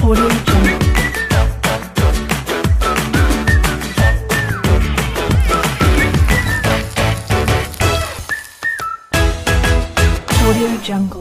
Audio Jungle. Audio Jungle.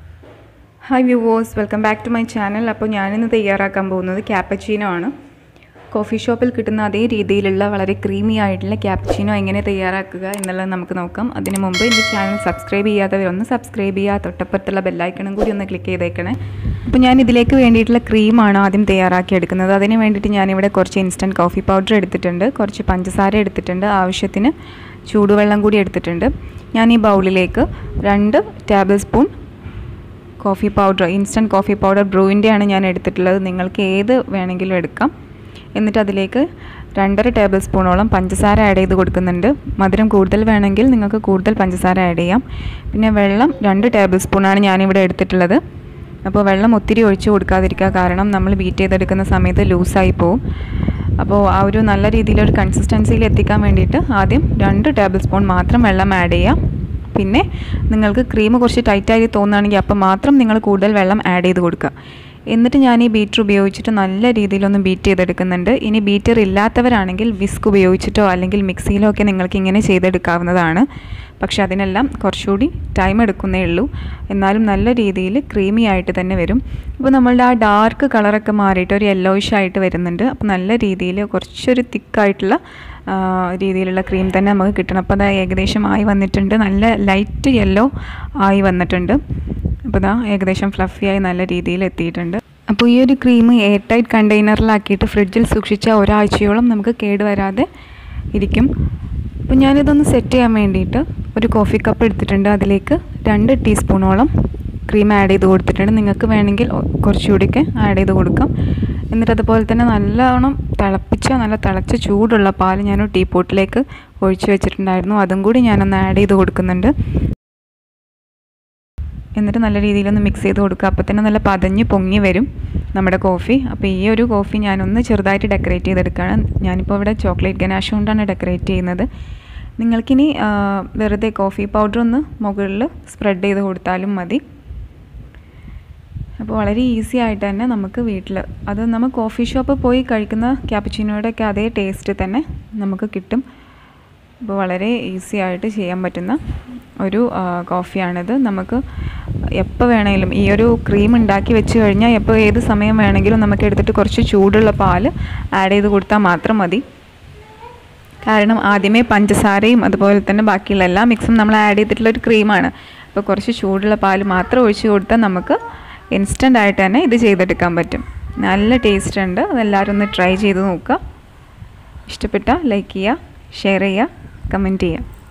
Hi viewers welcome back to my channel അപ്പോൾ ഞാനിന്ന് തയ്യാറാക്കാൻ പോകുന്നത് ക്യാപ്പച്ചീനോ ആണ് കോഫി ഷോപ്പിൽ കിട്ടുന്ന അതേ രീതിയിലുള്ള വളരെ ക്രീമി ആയിട്ടുള്ള ക്യാപ്പച്ചീനോ എങ്ങനെ തയ്യാറാക്കുക എന്നുള്ളത് നമുക്ക് നോക്കാം അതിന് മുമ്പ് എൻ്റെ ചാനൽ സബ്സ്ക്രൈബ് ചെയ്യാത്തവരൊന്ന് സബ്സ്ക്രൈബ് ചെയ്യുക തൊട്ടപ്പുറത്തുള്ള ബെല്ലൈക്കണും കൂടി ഒന്ന് ക്ലിക്ക് ചെയ്തേക്കണേ അപ്പോൾ ഞാൻ ഇതിലേക്ക് വേണ്ടിയിട്ടുള്ള ക്രീമാണ് ആദ്യം തയ്യാറാക്കി എടുക്കുന്നത് അതിന് വേണ്ടിയിട്ട് ഞാനിവിടെ കുറച്ച് ഇൻസ്റ്റൻറ്റ് കോഫി പൗഡർ എടുത്തിട്ടുണ്ട് കുറച്ച് പഞ്ചസാര എടുത്തിട്ടുണ്ട് ആവശ്യത്തിന് ചൂടുവെള്ളം കൂടി എടുത്തിട്ടുണ്ട് ഞാൻ ഈ ബൗളിലേക്ക് രണ്ട് tablespoon coffee powder instant coffee powder ബ്രൂവിൻ്റെയാണ് ഞാൻ എടുത്തിട്ടുള്ളത് നിങ്ങൾക്ക് ഏത് വേണമെങ്കിലും എടുക്കാം എന്നിട്ട് അതിലേക്ക് രണ്ടര ടേബിൾ സ്പൂണോളം പഞ്ചസാര ആഡ് ചെയ്ത് കൊടുക്കുന്നുണ്ട് മധുരം കൂടുതൽ വേണമെങ്കിൽ നിങ്ങൾക്ക് കൂടുതൽ പഞ്ചസാര ആഡ് ചെയ്യാം പിന്നെ വെള്ളം രണ്ട് ടേബിൾ സ്പൂണാണ് ഞാനിവിടെ എടുത്തിട്ടുള്ളത് അപ്പോൾ വെള്ളം ഒത്തിരി ഒഴിച്ച് കൊടുക്കാതിരിക്കുക കാരണം നമ്മൾ ബീറ്റ് ചെയ്തെടുക്കുന്ന സമയത്ത് ലൂസായി പോവും അപ്പോൾ ആ ഒരു നല്ല രീതിയിലൊരു കൺസിസ്റ്റൻസിയിൽ എത്തിക്കാൻ വേണ്ടിയിട്ട് ആദ്യം രണ്ട് ടേബിൾ സ്പൂൺ മാത്രം വെള്ളം ആഡ് ചെയ്യാം പിന്നെ നിങ്ങൾക്ക് ക്രീം കുറച്ച് ടൈറ്റായി തോന്നുകയാണെങ്കിൽ അപ്പം മാത്രം നിങ്ങൾ കൂടുതൽ വെള്ളം ആഡ് ചെയ്ത് കൊടുക്കുക എന്നിട്ട് ഞാൻ ഈ ബീറ്റർ ഉപയോഗിച്ചിട്ട് നല്ല രീതിയിലൊന്ന് ബീറ്റ് ചെയ്തെടുക്കുന്നുണ്ട് ഇനി ബീറ്റർ ഇല്ലാത്തവരാണെങ്കിൽ വിസ്ക് ഉപയോഗിച്ചിട്ടോ അല്ലെങ്കിൽ മിക്സിയിലോ ഒക്കെ നിങ്ങൾക്ക് ഇങ്ങനെ ചെയ്തെടുക്കാവുന്നതാണ് പക്ഷെ അതിനെല്ലാം കുറച്ചുകൂടി ടൈം എടുക്കുന്നേ ഉള്ളൂ എന്നാലും നല്ല രീതിയിൽ ക്രീമി ആയിട്ട് തന്നെ വരും ഇപ്പോൾ നമ്മളുടെ ആ ഡാർക്ക് കളറൊക്കെ മാറിയിട്ട് ഒരു യെല്ലോയിഷ് ആയിട്ട് വരുന്നുണ്ട് അപ്പോൾ നല്ല രീതിയിൽ കുറച്ചൊരു തിക്കായിട്ടുള്ള രീതിയിലുള്ള ക്രീം തന്നെ നമുക്ക് കിട്ടണം അപ്പോൾ അത് ഏകദേശം ആയി വന്നിട്ടുണ്ട് നല്ല ലൈറ്റ് യെല്ലോ ആയി വന്നിട്ടുണ്ട് അപ്പോൾ ഇതാ ഏകദേശം ഫ്ലഫി ആയി നല്ല രീതിയിൽ എത്തിയിട്ടുണ്ട് അപ്പോൾ ഈ ഒരു ക്രീം എയർ ടൈറ്റ് കണ്ടെയ്നറിലാക്കിയിട്ട് ഫ്രിഡ്ജിൽ സൂക്ഷിച്ചാൽ ഒരാഴ്ചയോളം നമുക്ക് കേടുവരാതെ ഇരിക്കും അപ്പോൾ ഞാനിതൊന്ന് സെറ്റ് ചെയ്യാൻ വേണ്ടിയിട്ട് ഒരു കോഫി കപ്പ് എടുത്തിട്ടുണ്ട് അതിലേക്ക് രണ്ട് ടീസ്പൂണോളം ക്രീം ആഡ് ചെയ്ത് കൊടുത്തിട്ടുണ്ട് നിങ്ങൾക്ക് വേണമെങ്കിൽ കുറച്ചുകൂടിയൊക്കെ ആഡ് ചെയ്ത് കൊടുക്കാം എന്നിട്ട് അതുപോലെ തന്നെ നല്ലവണ്ണം തിളപ്പിച്ച നല്ല തിളച്ച ചൂടുള്ള പാൽ ഞാൻ ടീ പോട്ടിലേക്ക് ഒഴിച്ച് വെച്ചിട്ടുണ്ടായിരുന്നു അതും കൂടി ഞാനൊന്ന് ആഡ് ചെയ്ത് കൊടുക്കുന്നുണ്ട് എന്നിട്ട് നല്ല രീതിയിലൊന്ന് മിക്സ് ചെയ്ത് കൊടുക്കുക അപ്പോൾ തന്നെ നല്ല പതഞ്ഞ് പൊങ്ങി വരും നമ്മുടെ കോഫി അപ്പോൾ ഈ ഒരു കോഫി ഞാനൊന്ന് ചെറുതായിട്ട് ഡെക്കറേറ്റ് ചെയ്തെടുക്കുകയാണ് ഞാനിപ്പോൾ ഇവിടെ ചോക്ലേറ്റ് ഗനാഷ് കൊണ്ടാണ് ഡെക്കറേറ്റ് ചെയ്യുന്നത് നിങ്ങൾക്കിനി വെറുതെ കോഫി പൗഡർ ഒന്ന് മുകളിൽ സ്പ്രെഡ് ചെയ്ത് കൊടുത്താലും മതി അപ്പോൾ വളരെ ഈസി ആയിട്ട് തന്നെ നമുക്ക് വീട്ടിൽ അത് നമ്മൾ കോഫി ഷോപ്പ് പോയി കഴിക്കുന്ന ക്യാപ്പച്ചിനോടൊക്കെ അതേ ടേസ്റ്റ് തന്നെ നമുക്ക് കിട്ടും അപ്പോൾ വളരെ ഈസി ആയിട്ട് ചെയ്യാൻ പറ്റുന്ന ഒരു കോഫിയാണിത് നമുക്ക് എപ്പോൾ വേണമെങ്കിലും ഈ ഒരു ക്രീം ഉണ്ടാക്കി വെച്ച് കഴിഞ്ഞാൽ എപ്പോൾ ഏത് സമയം വേണമെങ്കിലും നമുക്ക് എടുത്തിട്ട് കുറച്ച് ചൂടുള്ള പാൽ ആഡ് ചെയ്ത് കൊടുത്താൽ മാത്രം മതി കാരണം ആദ്യമേ പഞ്ചസാരയും അതുപോലെ തന്നെ ബാക്കിയുള്ള എല്ലാ മിക്സും നമ്മൾ ആഡ് ചെയ്തിട്ടുള്ള ഒരു ക്രീമാണ് അപ്പോൾ കുറച്ച് ചൂടുള്ള പാൽ മാത്രം ഒഴിച്ച് കൊടുത്താൽ നമുക്ക് ഇൻസ്റ്റൻ്റ് ആയിട്ട് തന്നെ ഇത് ചെയ്തെടുക്കാൻ പറ്റും നല്ല ടേസ്റ്റ് ഉണ്ട് അതെല്ലാവരും ഒന്ന് ട്രൈ ചെയ്ത് നോക്കുക ഇഷ്ടപ്പെട്ടാൽ ലൈക്ക് ചെയ്യുക ഷെയർ ചെയ്യുക കമൻറ്റ് ചെയ്യുക